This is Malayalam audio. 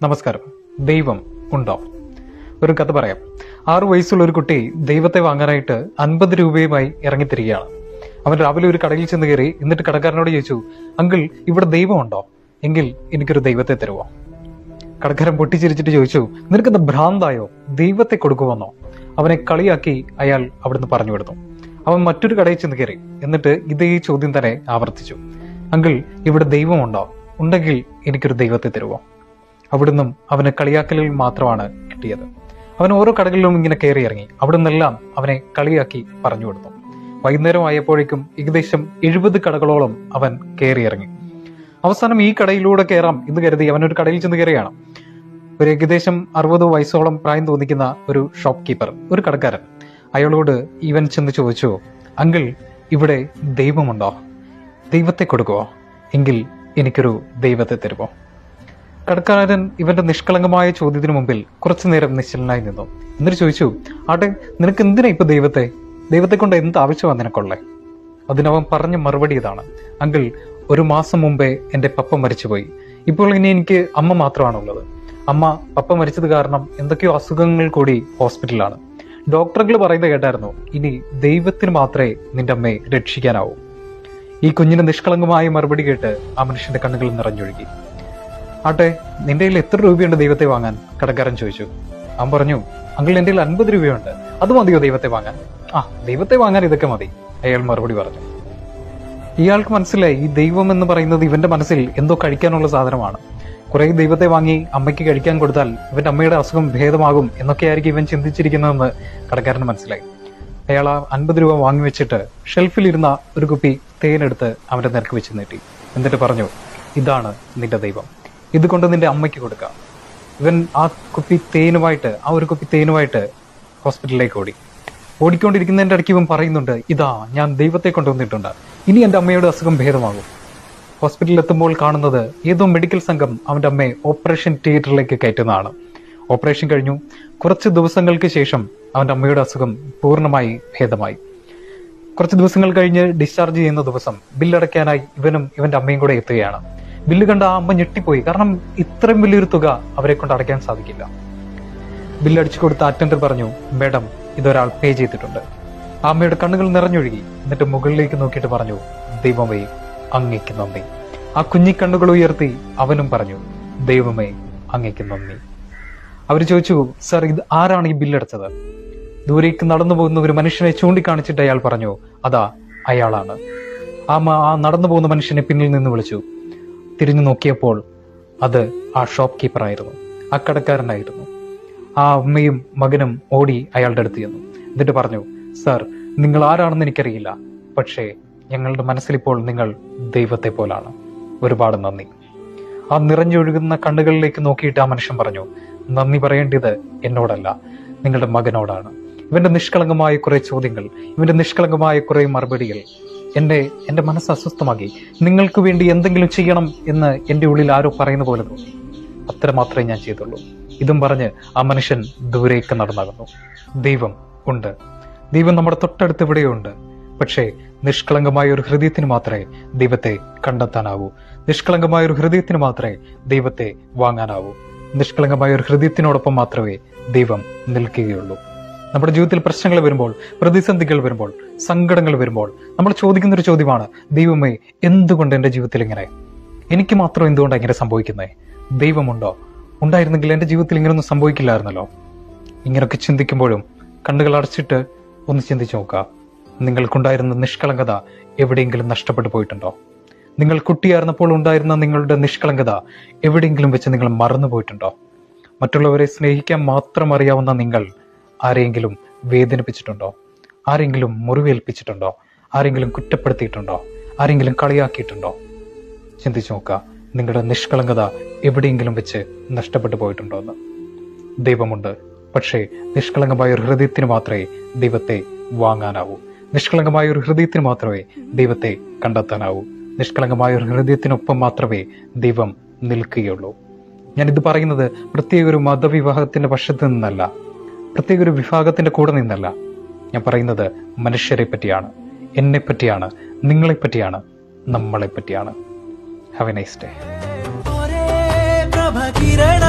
നമസ്കാരം ദൈവം ഉണ്ടോ ഒരു കഥ പറയാം ആറു വയസ്സുള്ള ഒരു കുട്ടി ദൈവത്തെ വാങ്ങാനായിട്ട് അൻപത് രൂപയുമായി ഇറങ്ങിത്തിരിക്കുകയാണ് അവൻ രാവിലെ ഒരു കടയിൽ ചെന്ന് കയറി എന്നിട്ട് കടക്കാരനോട് ചോദിച്ചു അങ്കിൾ ഇവിടെ ദൈവമുണ്ടോ എങ്കിൽ എനിക്കൊരു ദൈവത്തെ തരുമോ കടക്കാരൻ പൊട്ടിച്ചിരിച്ചിട്ട് ചോദിച്ചു നിനക്കെന്താ ഭ്രാന്തായോ ദൈവത്തെ കൊടുക്കുമെന്നോ അവനെ കളിയാക്കി അയാൾ അവിടുന്ന് പറഞ്ഞു വിടുന്നു അവൻ മറ്റൊരു കടയിൽ ചെന്ന് കയറി എന്നിട്ട് ഇതേ ചോദ്യം തന്നെ ആവർത്തിച്ചു അങ്കിൾ ഇവിടെ ദൈവമുണ്ടോ ഉണ്ടെങ്കിൽ എനിക്കൊരു ദൈവത്തെ തരുമോ അവിടുന്നും അവന് കളിയാക്കലിൽ മാത്രമാണ് കിട്ടിയത് അവൻ ഓരോ കടകളിലും ഇങ്ങനെ കയറി ഇറങ്ങി അവിടെ നിന്നെല്ലാം അവനെ കളിയാക്കി പറഞ്ഞു കൊടുത്തു വൈകുന്നേരം ആയപ്പോഴേക്കും ഏകദേശം എഴുപത് കടകളോളം അവൻ കയറി ഇറങ്ങി അവസാനം ഈ കടയിലൂടെ കയറാം എന്ന് കരുതി അവൻ ഒരു കടയിൽ ചെന്ന് കയറിയാണ് ഒരു ഏകദേശം അറുപത് വയസ്സോളം പ്രായം തോന്നിക്കുന്ന ഒരു ഷോപ്പ് കീപ്പർ ഒരു കടക്കാരൻ അയാളോട് ഇവൻ ചെന്ന് ചോദിച്ചു അങ്കിൾ ഇവിടെ ദൈവമുണ്ടോ ദൈവത്തെ കൊടുക്കുവോ എങ്കിൽ എനിക്കൊരു ദൈവത്തെ തരുമോ കടക്കാരൻ ഇവന്റെ നിഷ്കളങ്കമായ ചോദ്യത്തിന് മുമ്പിൽ കുറച്ചു നേരം നിശ്ചലനായി നിന്നു എന്നിട്ട് ചോദിച്ചു ആട്ടെ നിനക്ക് എന്തിനാ ഇപ്പൊ ദൈവത്തെ ദൈവത്തെ കൊണ്ട് എന്ത് ആവശ്യമാണ് നിനക്കുള്ളേ അതിനവൻ പറഞ്ഞ മറുപടി ഇതാണ് അങ്കിൾ ഒരു മാസം മുമ്പേ എന്റെ പപ്പ മരിച്ചുപോയി ഇപ്പോൾ ഇനി എനിക്ക് അമ്മ മാത്രമാണുള്ളത് അമ്മ പപ്പ മരിച്ചത് കാരണം എന്തൊക്കെയോ അസുഖങ്ങൾ കൂടി ഹോസ്പിറ്റലിലാണ് ഡോക്ടറുകൾ പറയുന്നത് കേട്ടായിരുന്നു ഇനി ദൈവത്തിന് മാത്രമേ നിന്റെ അമ്മയെ രക്ഷിക്കാനാവൂ ഈ കുഞ്ഞിന് നിഷ്കളങ്കമായ മറുപടി കേട്ട് ആ മനുഷ്യന്റെ കണ്ണുകൾ നിറഞ്ഞൊഴുകി ആട്ടെ നിന്റെ കയ്യിൽ എത്ര രൂപയുണ്ട് ദൈവത്തെ വാങ്ങാൻ കടക്കാരൻ ചോദിച്ചു അവൻ പറഞ്ഞു അങ്കിൾ എന്റെ കയ്യിൽ അൻപത് രൂപയുണ്ട് അത് മതിയോ ദൈവത്തെ വാങ്ങാൻ ആ ദൈവത്തെ വാങ്ങാൻ ഇതൊക്കെ മതി അയാൾ മറുപടി പറഞ്ഞു ഇയാൾക്ക് മനസ്സിലായി ഈ ദൈവം എന്ന് പറയുന്നത് ഇവന്റെ മനസ്സിൽ എന്തോ കഴിക്കാനുള്ള സാധനമാണ് കുറെ ദൈവത്തെ വാങ്ങി അമ്മയ്ക്ക് കഴിക്കാൻ കൊടുത്താൽ ഇവന്റെ അമ്മയുടെ അസുഖം ഭേദമാകും എന്നൊക്കെയായിരിക്കും ഇവൻ ചിന്തിച്ചിരിക്കുന്നതെന്ന് കടക്കാരന് മനസ്സിലായി അയാൾ ആ അൻപത് രൂപ വാങ്ങി വെച്ചിട്ട് ഷെൽഫിലിരുന്ന ഒരു കുപ്പി തേനെടുത്ത് അവന്റെ നിരക്ക് വെച്ച് നീട്ടി എന്നിട്ട് പറഞ്ഞു ഇതാണ് നിന്റെ ദൈവം ഇതുകൊണ്ട് നിന്റെ അമ്മയ്ക്ക് കൊടുക്കാം ഇവൻ ആ കുപ്പി തേനുമായിട്ട് ആ ഒരു കുപ്പി തേനുമായിട്ട് ഹോസ്പിറ്റലിലേക്ക് ഓടി ഓടിക്കൊണ്ടിരിക്കുന്നതിന്റെ ഇടയ്ക്ക് ഇവൻ പറയുന്നുണ്ട് ഇതാ ഞാൻ ദൈവത്തെ കൊണ്ടുവന്നിട്ടുണ്ട് ഇനി എന്റെ അമ്മയുടെ അസുഖം ഭേദമാകും ഹോസ്പിറ്റലിൽ എത്തുമ്പോൾ കാണുന്നത് ഏതോ മെഡിക്കൽ സംഘം അവന്റെ അമ്മയെ ഓപ്പറേഷൻ തിയേറ്ററിലേക്ക് കയറ്റുന്നതാണ് ഓപ്പറേഷൻ കഴിഞ്ഞു കുറച്ച് ദിവസങ്ങൾക്ക് ശേഷം അവന്റെ അമ്മയുടെ അസുഖം പൂർണ്ണമായി ഭേദമായി കുറച്ച് ദിവസങ്ങൾ കഴിഞ്ഞ് ഡിസ്ചാർജ് ചെയ്യുന്ന ദിവസം ബില്ലടയ്ക്കാനായി ഇവനും ഇവന്റെ അമ്മയും കൂടെ എത്തുകയാണ് ബില്ല് കണ്ട ആ അമ്മ ഞെട്ടിപ്പോയി കാരണം ഇത്രയും വലിയൊരു തുക അവരെ കൊണ്ട് അടയ്ക്കാൻ സാധിക്കില്ല ബില്ല് അടിച്ചു കൊടുത്ത അറ്റൻഡർ പറഞ്ഞു മേഡം ഇതൊരാൾ പേ ചെയ്തിട്ടുണ്ട് ആ അമ്മയുടെ കണ്ണുകൾ നിറഞ്ഞൊഴുകി എന്നിട്ട് മുകളിലേക്ക് നോക്കിയിട്ട് പറഞ്ഞു ദൈവമേ അങ്ങയ്ക്ക് നന്ദി ആ കുഞ്ഞി കണ്ണുകൾ ഉയർത്തി അവനും പറഞ്ഞു ദൈവമേ അങ്ങയ്ക്ക് നന്ദി അവർ ചോദിച്ചു സർ ഇത് ആരാണ് ഈ ബില്ലടച്ചത് ദൂരേക്ക് നടന്നു പോകുന്ന ഒരു മനുഷ്യനെ ചൂണ്ടിക്കാണിച്ചിട്ട് അയാൾ പറഞ്ഞു അതാ അയാളാണ് ആ മ- ആ നടന്നു പോകുന്ന മനുഷ്യനെ പിന്നിൽ നിന്ന് വിളിച്ചു തിരിഞ്ഞു നോക്കിയപ്പോൾ അത് ആ ഷോപ്പ് കീപ്പർ ആയിരുന്നു ആ കടക്കാരനായിരുന്നു ആ അമ്മയും മകനും ഓടി അയാളുടെ അടുത്ത് ചെന്നു എന്നിട്ട് പറഞ്ഞു സർ നിങ്ങൾ ആരാണെന്ന് എനിക്കറിയില്ല പക്ഷേ ഞങ്ങളുടെ മനസ്സിലിപ്പോൾ നിങ്ങൾ ദൈവത്തെ പോലാണ് ഒരുപാട് നന്ദി ആ നിറഞ്ഞൊഴുകുന്ന കണ്ണുകളിലേക്ക് നോക്കിയിട്ട് ആ മനുഷ്യൻ പറഞ്ഞു നന്ദി പറയേണ്ടത് എന്നോടല്ല നിങ്ങളുടെ മകനോടാണ് ഇവന്റെ നിഷ്കളങ്കമായ കുറെ ചോദ്യങ്ങൾ ഇവന്റെ നിഷ്കളങ്കമായ കുറെ മറുപടികൾ എന്നെ എന്റെ മനസ്സ് അസ്വസ്ഥമാക്കി നിങ്ങൾക്ക് വേണ്ടി എന്തെങ്കിലും ചെയ്യണം എന്ന് എന്റെ ഉള്ളിൽ ആരോ പറയുന്ന പോലെ തോന്നി അത്ര മാത്രമേ ഞാൻ ചെയ്തുള്ളൂ ഇതും പറഞ്ഞ് ആ മനുഷ്യൻ ദൂരേക്ക് നടന്നകന്നു ദൈവം ഉണ്ട് ദൈവം നമ്മുടെ തൊട്ടടുത്ത് ഇവിടെയുണ്ട് പക്ഷേ നിഷ്കളങ്കമായ ഒരു ഹൃദയത്തിന് മാത്രമേ ദൈവത്തെ കണ്ടെത്താനാവൂ നിഷ്കളങ്കമായ ഒരു ഹൃദയത്തിന് മാത്രമേ ദൈവത്തെ വാങ്ങാനാവൂ നിഷ്കളങ്കമായ ഒരു ഹൃദയത്തിനോടൊപ്പം മാത്രമേ ദൈവം നിൽക്കുകയുള്ളൂ നമ്മുടെ ജീവിതത്തിൽ പ്രശ്നങ്ങൾ വരുമ്പോൾ പ്രതിസന്ധികൾ വരുമ്പോൾ സങ്കടങ്ങൾ വരുമ്പോൾ നമ്മൾ ചോദിക്കുന്ന ഒരു ചോദ്യമാണ് ദൈവമേ എന്തുകൊണ്ട് എൻ്റെ ജീവിതത്തിൽ ഇങ്ങനെ എനിക്ക് മാത്രം എന്തുകൊണ്ടാണ് ഇങ്ങനെ സംഭവിക്കുന്നത് ദൈവമുണ്ടോ ഉണ്ടായിരുന്നെങ്കിൽ എൻ്റെ ജീവിതത്തിൽ ഇങ്ങനെയൊന്നും സംഭവിക്കില്ലായിരുന്നല്ലോ ഇങ്ങനെയൊക്കെ ചിന്തിക്കുമ്പോഴും കണ്ണുകൾ അടച്ചിട്ട് ഒന്ന് ചിന്തിച്ചു നോക്കുക നിങ്ങൾക്കുണ്ടായിരുന്ന നിഷ്കളങ്കത എവിടെയെങ്കിലും നഷ്ടപ്പെട്ടു പോയിട്ടുണ്ടോ നിങ്ങൾ കുട്ടിയായിരുന്നപ്പോൾ ഉണ്ടായിരുന്ന നിങ്ങളുടെ നിഷ്കളങ്കത എവിടെയെങ്കിലും വെച്ച് നിങ്ങൾ മറന്നു പോയിട്ടുണ്ടോ മറ്റുള്ളവരെ സ്നേഹിക്കാൻ മാത്രം അറിയാവുന്ന നിങ്ങൾ ആരെയെങ്കിലും വേദനിപ്പിച്ചിട്ടുണ്ടോ ആരെങ്കിലും മുറിവേൽപ്പിച്ചിട്ടുണ്ടോ ആരെങ്കിലും കുറ്റപ്പെടുത്തിയിട്ടുണ്ടോ ആരെങ്കിലും കളിയാക്കിയിട്ടുണ്ടോ ചിന്തിച്ചു നോക്കുക നിങ്ങളുടെ നിഷ്കളങ്കത എവിടെയെങ്കിലും വെച്ച് നഷ്ടപ്പെട്ടു പോയിട്ടുണ്ടോ എന്ന് ദൈവമുണ്ട് പക്ഷേ നിഷ്കളങ്കമായ ഒരു ഹൃദയത്തിന് മാത്രമേ ദൈവത്തെ വാങ്ങാനാവൂ നിഷ്കളങ്കമായ ഒരു ഹൃദയത്തിന് മാത്രമേ ദൈവത്തെ കണ്ടെത്താനാവൂ നിഷ്കളങ്കമായ ഒരു ഹൃദയത്തിനൊപ്പം മാത്രമേ ദൈവം നിൽക്കുകയുള്ളൂ ഞാൻ ഇത് പറയുന്നത് പ്രത്യേക ഒരു മതവിവാഹത്തിന്റെ പക്ഷത്ത് നിന്നല്ല പ്രത്യേക ഒരു വിഭാഗത്തിന്റെ കൂടെ നിന്നല്ല ഞാൻ പറയുന്നത് മനുഷ്യരെ പറ്റിയാണ് എന്നെ പറ്റിയാണ് നിങ്ങളെ പറ്റിയാണ് നമ്മളെ പറ്റിയാണ് ഹാവ് എ നൈസ് ഡേ ഒരേ പ്രഭ കിരണ